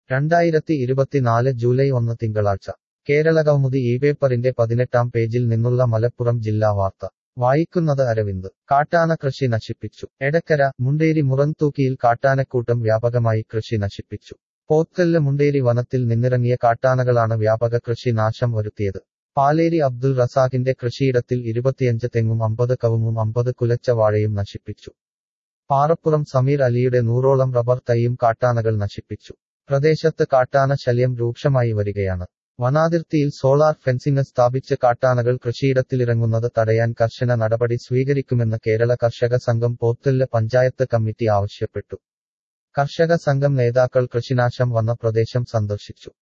രണ്ടായിരത്തി ഇരുപത്തിനാല് ജൂലൈ ഒന്ന് തിങ്കളാഴ്ച കേരളകൗമുദി ഈ പേപ്പറിന്റെ പതിനെട്ടാം പേജിൽ നിന്നുള്ള മലപ്പുറം ജില്ലാ വാർത്ത വായിക്കുന്നത് അരവിന്ദ് കാട്ടാന കൃഷി നശിപ്പിച്ചു എടക്കര മുണ്ടേരി മുറന്തൂക്കിയിൽ കാട്ടാനക്കൂട്ടം വ്യാപകമായി കൃഷി നശിപ്പിച്ചു പോത്കല്ല് മുണ്ടേരി വനത്തിൽ നിന്നിറങ്ങിയ കാട്ടാനകളാണ് വ്യാപക കൃഷി നാശം വരുത്തിയത് പാലേരി അബ്ദുൾ റസാഖിന്റെ കൃഷിയിടത്തിൽ ഇരുപത്തിയഞ്ച് തെങ്ങും അമ്പത് കവുങ്ങും അമ്പത് കുലച്ച വാഴയും നശിപ്പിച്ചു പാറപ്പുറം സമീർ അലിയുടെ നൂറോളം റബ്ബർ തൈയും കാട്ടാനകൾ നശിപ്പിച്ചു പ്രദേശത്ത് കാട്ടാന ശല്യം രൂക്ഷമായി വരികയാണ് വനാതിർത്തിയിൽ സോളാർ ഫെൻസിംഗ് സ്ഥാപിച്ച് കാട്ടാനകൾ കൃഷിയിടത്തിലിറങ്ങുന്നത് തടയാൻ കർശന നടപടി സ്വീകരിക്കുമെന്ന് കേരള കർഷക സംഘം പോത്തല്ല് പഞ്ചായത്ത് കമ്മിറ്റി ആവശ്യപ്പെട്ടു കർഷക സംഘം നേതാക്കൾ കൃഷിനാശം വന്ന പ്രദേശം സന്ദർശിച്ചു